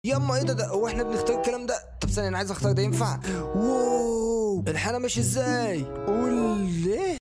ياما ايه ده ده هو احنا بنختار الكلام ده طب ثانيه انا عايز اختار ده ينفع واو الحاله ماشي ازاي قول ليه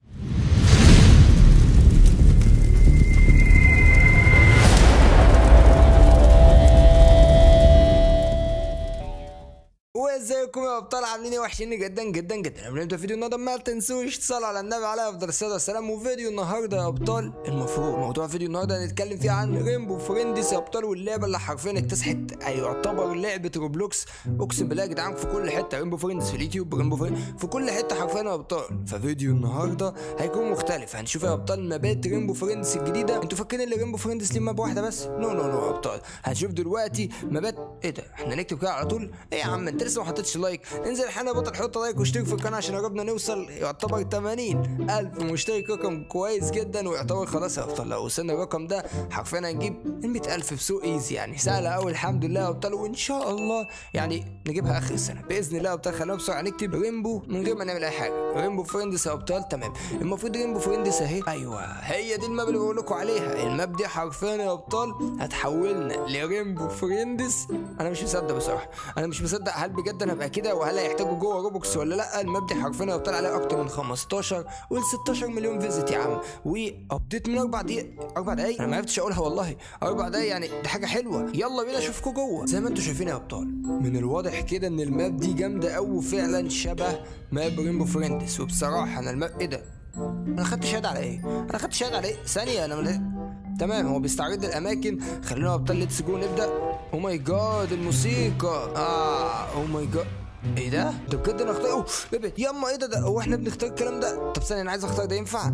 وازيكم يا ابطال عاملين ايه وحشيني جدا جدا جدا قبل ما نبدا فيديو النهارده ما تنسوش تصلوا على النبي عليه افضل الصلاه والسلام وفيديو النهارده يا ابطال المفروض موضوع فيديو النهارده هنتكلم فيه عن ريمبو فريندز يا ابطال واللعبه اللي حرفيا اكتسحت يعتبر لعبه روبلوكس اقسم بالله يا جدعان في كل حته ريمبو فريندز في اليوتيوب ريمبو فريندز في كل حته حرفيا يا ابطال ففيديو النهارده هيكون مختلف هنشوف يا ابطال مابات ريمبو فريندز الجديده انتوا فاكرين ان ريمبو فريندز ليه ماب واحده بس نو نو نو يا ابطال هنشوف دلوقتي مابات ايه ده احنا نكتب كده على طول ايه يا عم انت لسه ما حطيتش لايك انزل حالا بطل حط لايك واشترك في القناه عشان قربنا نوصل يعتبر 80 الف مشترك رقم كويس جدا ويعتبر خلاص يا ابطال لو وصلنا الرقم ده حرفيا هنجيب ال 100 الف في سوق ايزي يعني سهله قوي الحمد لله يا ابطال وان شاء الله يعني نجيبها اخر السنه باذن الله يا ابطال خلينا بسرعه نكتب ريمبو من غير ما نعمل اي حاجه ريمبو فريندز يا ابطال تمام المفروض ريمبو فريندز اهي ايوه هي دي الماب اللي بقول لكم عليها الماب دي حرفيا يا ابطال هتحولنا لريمبو فريندز انا مش مصدق بصراحه انا مش مصدق هل بجد انا ابقى كده وهل هيحتاجوا جوه روبوكس ولا لا الماب دي حرفيا يا ابطال عليها اكتر من 15 وال 16 مليون فيزيت يا عم وابديت من اربع دقايق اربع دقايق انا ما عرفتش اقولها والله اربع دقايق يعني دي حاجه حلوه يلا بينا اشوفكم جوه زي ما انتم شايفين يا ابطال من الواضح كده ان الماب دي جامده قوي وفعلا شبه ماب ريمبو فريندز وبصراحه انا الماب ايه ده انا خدت شهاده على ايه انا خدت شهاده على ايه ثانيه انا من... تمام هو بيستعرض الاماكن خلينا يا ابطال ليتس جو نبدا او ماي جاد الموسيقى اه او ماي جاد ايه ده؟ ده بجد انا اختار اوه بيبي ياما ايه ده ده هو احنا بنختار الكلام ده؟ طب ثانية انا عايز اختار ده ينفع؟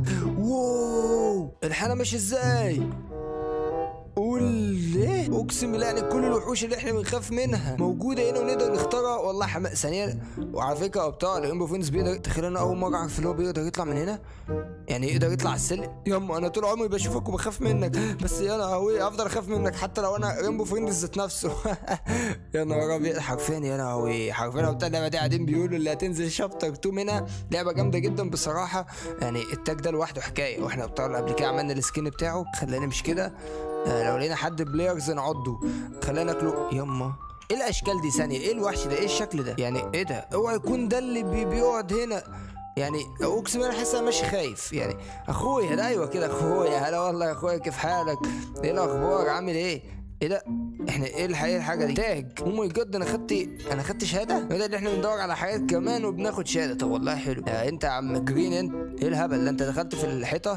واو الحالة ماشي ازاي؟ قول ليه؟ اقسم بالله يعني كل الوحوش اللي احنا بنخاف منها موجوده هنا ونقدر نختارها والله حماق ثانيه وعلى فكره يا ابطال ريمبو فينز بيقدر تخيل انا اول مره اعرف اللي هو بيقدر يطلع من هنا يعني يقدر يطلع على السلم ياما انا طول عمري بشوفك وبخاف منك بس يا لهوي افضل اخاف منك حتى لو انا ريمبو فريندز ذات نفسه يا نهار ابيض حرفيا يا لهوي حرفيا يا بتاع اللعبه دي قاعدين بيقولوا اللي هتنزل شابتر 2 منها لعبه جامده جدا بصراحه يعني التاج ده لوحده حكايه واحنا ابطال قبل كده عملنا السكين بتاعه خلينا مش كده آه، لو لقينا حد بلايرز نعضه خلينا ناكله يما ايه الاشكال دي ثانيه ايه الوحش ده ايه الشكل ده يعني ايه ده اوعى يكون ده اللي بي بيقعد هنا يعني اقسم بالله حاسس انا ماشي خايف يعني اخويا ده ايوه كده اخويا هلا والله يا اخويا كيف حالك ايه الاخبار عامل ايه ايه ده احنا ايه الحقيقه الحاجه دي تاج او ماي جاد انا خدت انا خدت شهاده ده اللي احنا بندور على حاجات كمان وبناخد شهاده طب والله حلو يا انت يا عم جرين انت ايه الهبل ده انت دخلت في الحيطه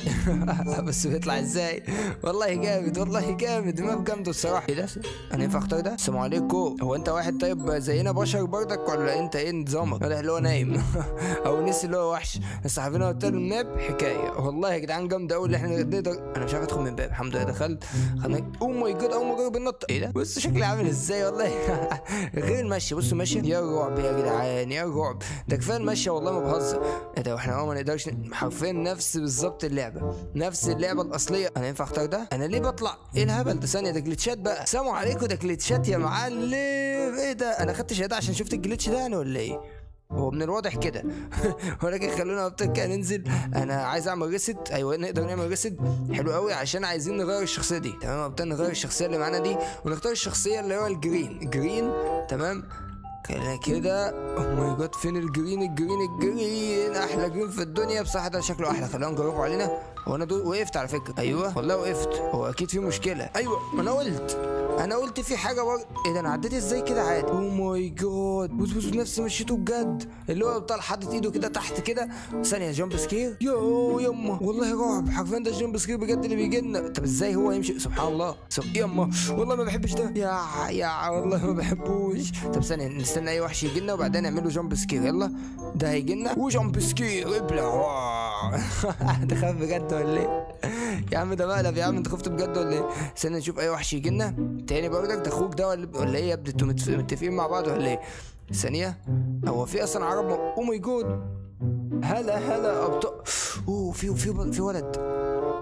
بس بيطلع ازاي والله جامد والله جامد ماب جامده الصراحه ايه ده انا ينفع اختار ده السلام عليكم هو انت واحد طيب زينا بشر برضك ولا انت ايه نظامك ده اللي هو نايم او نسي اللي هو وحش بس عارفين قلت له الماب حكايه والله يا جدعان جامده قوي اللي احنا نقدر انا مش عارف ادخل من باب الحمد لله دخلت خلينا او ماي جاد اول ما اجرب النط ايه ده بص شكلي عامل ازاي والله غير المشي بصوا ماشي يا رعب يا جدعان يا رعب ده كفايه المشي والله ما بهزر ايه ده واحنا اه ما نقدرش ن- حرفيا نفس بالظبط اللعبه نفس اللعبه الاصليه انا ينفع اختار ده انا ليه بطلع ايه الهبل ده ثانيه ده جليتشات بقى سلام عليكم ده جليتشات يا معلم ايه ده انا خدت شهاده عشان شفت الجليتش ده يعني ولا ايه هو من الواضح كده ولكن خلونا ابتدى كده ننزل انا عايز اعمل ريست ايوه نقدر نعمل ريست حلو قوي عشان عايزين نغير الشخصيه دي تمام ابتدى نغير الشخصيه اللي معانا دي ونختار الشخصيه اللي هو الجرين جرين تمام خلينا كده او ماي جاد فين الجرين الجرين الجرين احلى جرين في الدنيا بصراحه ده شكله احلى خلينا نجربه علينا هو انا دول وقفت على فكره ايوه والله وقفت هو اكيد في مشكله ايوه ما انا قلت انا قلت في حاجه برضه ايه ده انا عديت ازاي كده عادي او ماي جاد بص بص نفس مشيته بجد اللي هو بتاع حاطط ايده كده تحت كده ثانيه جامب سكير يو يما والله رعب حرفيا ده الجامب سكير بجد اللي بيجي لنا طب ازاي هو يمشي سبحان الله سب... يما والله ما بحبش ده يا يا والله ما بحبوش طب ثانيه نستنى اي وحش يجي لنا وبعدين نعمل له جامب سكير يلا ده هيجي لنا وجامب سكير ابلع واو. ده خاف بجد ولا ايه يا عم ده مقلب يا عم انت خفت بجد ولا ايه استنى نشوف اي وحش يجي لنا تاني برضك ده اخوك ده ولا ولا ايه يا ابني انتوا متف- متفقين مع بعض ولا ايه ثانيه هو في اصلا عرب او ماي جاد هلا هلا ابطال اوه في في في ولد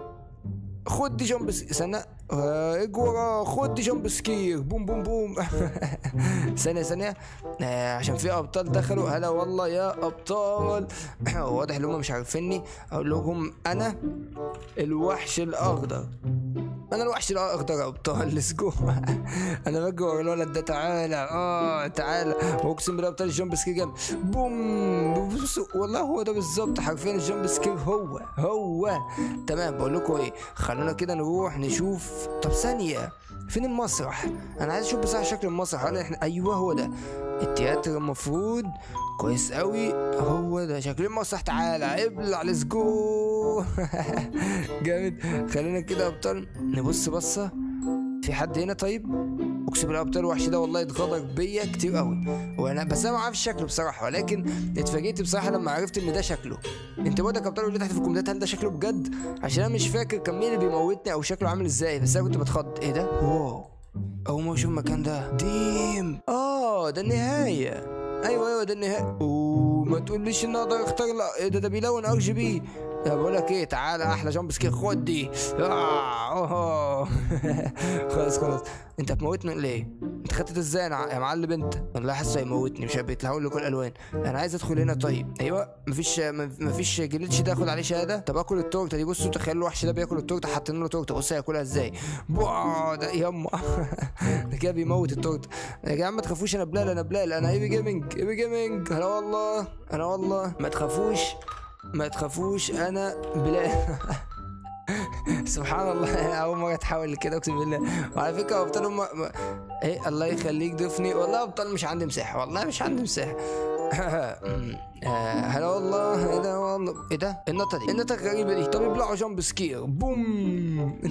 خد دي جامب سكير استنى آه، اجي ورا خد دي جامب سكير بوم بوم بوم ثانية ثانية آه عشان في ابطال دخلوا هلا والله يا ابطال واضح ان هم مش عارفيني اقول لهم انا الوحش الاخضر انا الوحش الاخضر يا ابطال ليتس جو انا بجري ورا الولد ده تعالى اه تعالى اقسم بالله ابطال الجامب سكير جامد بوم بص والله هو ده بالظبط حرفيا الجامب سكير هو هو تمام بقول لكم ايه خلونا كده نروح نشوف طب ثانيه فين المسرح انا عايز اشوف بصراحه شكل المسرح هل احنا ايوه هو ده التياتر المفروض كويس قوي هو ده شكل المسرح تعالى ابلع ليتس جو جامد خلينا كده يا ابطال نبص بصه في حد هنا طيب اقسم بالله ابطال الوحش ده والله اتغدر بيا كتير قوي وانا بس انا ما اعرفش شكله بصراحه ولكن اتفاجئت بصراحه لما عرفت ان ده شكله انت برضك يا ابطال قولوا لي تحت في الكومنتات هل ده شكله بجد عشان انا مش فاكر كان مين اللي بيموتني او شكله عامل ازاي بس انا كنت بتخض ايه ده واو اول ما اشوف المكان ده ديم اه ده النهايه ايوه ايوه ده النهايه وما تقوليش ان اقدر اختار لا ايه ده ده بيلون ار جي بي يا بقول لك ايه تعالى احلى جامب سكير خد دي آه أوه. خلاص خلاص انت هتموتني ولا ايه؟ انت خدت ازاي انا يا معلم انت؟ والله حاسه هيموتني مش بيطلعوا لي كل الالوان انا عايز ادخل هنا طيب ايوه مفيش مفيش جليتش ده اخد عليه شهاده طب اكل التورته دي بصوا تخيلوا الوحش ده بياكل التورته حاطين له تورته بص هياكلها ازاي؟ بواه ده يما ده كده بيموت التورته يا جماعه ما تخافوش انا بلال انا بلال انا ايبي جيمنج ايبي جيمنج هلا والله انا والله ما تخافوش ما تخافوش انا بلال سبحان الله اول مره اتحول لكده اقسم بالله وعلى فكره ابطال هم ايه الله يخليك ضيفني والله ابطال مش عندي مساحه والله مش عندي مساحه آه، هلا والله ايه ده والله ايه ده النطه دي النطه الغريبه دي طب يبلعوا جامب سكير بوم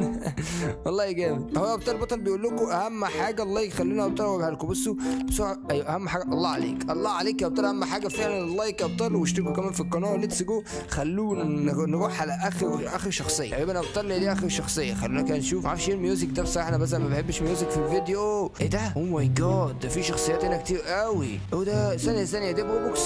والله جامد هو ابطال البطل بيقول لكم اهم حاجه الله يخلينا يا ابطال اوريها لكم بصوا بسرعه ايوه اهم حاجه الله عليك الله عليك يا ابطال اهم حاجه فعلا اللايك يا ابطال واشتركوا كمان في القناه ليتس جو خلونا نروح على اخر اخر شخصيه تقريبا يا ابطال دي اخر شخصيه خلونا كده نشوف معرفش ايه الميوزك ده بصراحه انا بس ما بحبش ميوزك في الفيديو ايه ده او ماي جاد ده في شخصيات هنا كتير قوي هو ده ثانيه ثانيه ده بروبوكس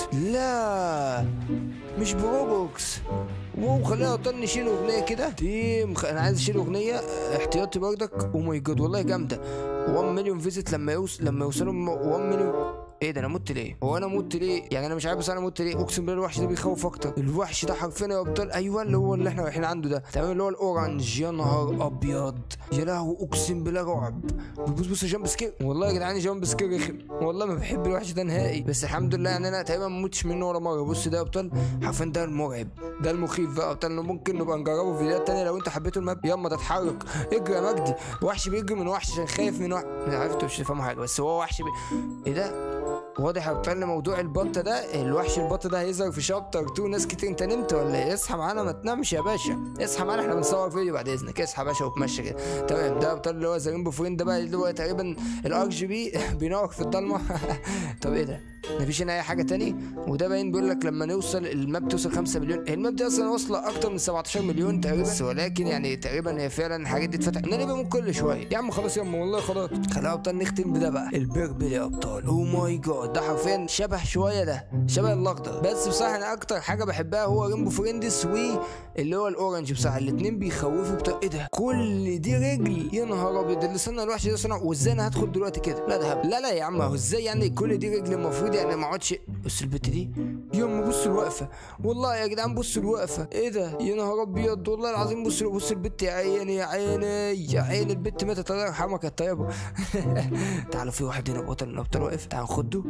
لا مش بروبوكس واو خلينا ابطال نشيل اغنيه كده تيم خ... انا عايز اشيل اغنيه احتياطي برضك او ماي جاد والله جامده 1 مليون فيزيت لما يوصل لما يوصلوا 1 مليون ايه ده انا مت ليه؟ هو انا مت ليه؟ يعني انا مش عارف بس انا مت ليه؟ اقسم بالله الوحش ده بيخوف اكتر، الوحش ده حرفيا يا ابطال ايوه اللي هو اللي احنا رايحين عنده ده، تمام اللي هو الاورنج يا نهار ابيض، يا لهوي اقسم بالله رعب، بص بص جامب سكير، والله يا جدعان جامب سكير رخم، والله ما بحب الوحش ده نهائي، بس الحمد لله يعني انا تقريبا ما متش منه ولا مره، بص ده يا ابطال حرفيا ده المرعب، ده المخيف بقى ابطال ممكن نبقى نجربه في فيديوهات تانية لو انتوا حبيتوا الماب يلا ده اتحرك، اجري يا مجدي، وحش بيجري من وحش عشان خايف من وحش، انا عرفت مش تفهموا حاجه بس هو وحش بي... ايه ده؟ واضح يا ابطال موضوع البط ده الوحش البط ده هيظهر في شابتر 2 ناس كتير انت نمت ولا ايه اصحى معانا ما تنامش يا باشا اصحى معانا احنا بنصور فيديو بعد اذنك اصحى يا باشا وتمشي كده تمام ده ابطال اللي هو ذا رينبو فريند ده بقى اللي هو تقريبا الار جي بي بينور في الضلمه طب ايه ده مفيش هنا اي حاجه تاني وده باين بيقول لك لما نوصل الماب توصل 5 مليون هي الماب دي اصلا واصله اكتر من 17 مليون تقريبا بس ولكن يعني تقريبا هي فعلا الحاجات دي اتفتحت انا بقى كل شويه يا عم خلاص يا عم والله خلاص خلينا يا ابطال نختم بده بقى البربل يا ابطال او ماي جاد ده حرفيا شبه شويه ده شبه الاخضر بس بصراحه انا اكتر حاجه بحبها هو ريمبو فريندس واللي هو الاورنج بصراحه الاثنين بيخوفوا بتاع ايه ده كل دي رجل يا نهار ابيض اللي صنع الوحش ده صنع وازاي انا هدخل دلوقتي كده لا ده هبل. لا لا يا عم هو ازاي يعني كل دي رجل المفروض يعني ما اقعدش بص البت دي يما بص الوقفه والله يا جدعان بص الوقفه ايه ده يا نهار ابيض والله العظيم بص بص البت يا عيني يا عيني يا عيني البت ماتت الله يرحمها كانت طيبه تعالوا في واحد هنا بطل الابطال واقف تعال نخده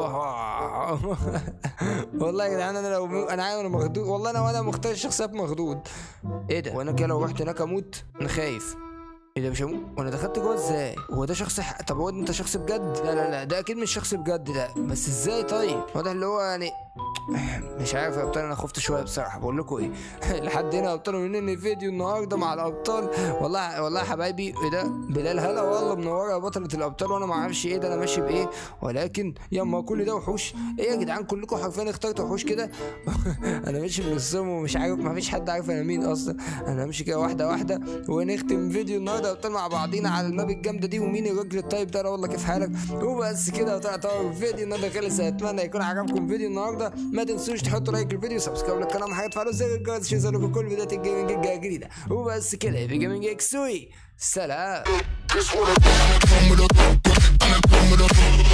والله يا جدعان انا لو م... انا عارف انا مخدود والله انا وانا مختار الشخصيات مخدود ايه ده وانا كده لو رحت هناك اموت انا خايف ايه ده مش هموت وانا دخلت جوه ازاي هو ده شخص ح... طب هو انت شخص بجد لا لا لا ده اكيد مش شخص بجد ده بس ازاي طيب واضح اللي هو يعني مش عارف يا ابطال انا خفت شويه بصراحه بقول لكم ايه لحد هنا يا ابطال منين فيديو النهارده مع الابطال والله والله يا حبايبي ايه ده بلال هلا والله منوره يا بطله الابطال وانا ما اعرفش ايه ده انا ماشي بايه ولكن يما كل ده وحوش ايه يا جدعان كلكم حرفيا اخترتوا وحوش كده انا ماشي من الصم ومش عارف ما فيش حد عارف انا مين اصلا انا همشي كده واحده واحده ونختم فيديو النهارده يا ابطال مع بعضينا على الماب الجامده دي ومين الراجل الطيب ده والله كيف حالك وبس كده يا ابطال طبعا الفيديو النهارده خلص اتمنى يكون عجبكم فيديو النهارده ما تنسوش تحطوا لايك للفيديو سبسكرايب للقناه حاجه تفعلوا زر الجرس عشان يوصلكم كل فيديوهات الجيمنج الجديده وبس كده في جيمنج اكسوي سلام This what I'm from with a, I'm from with a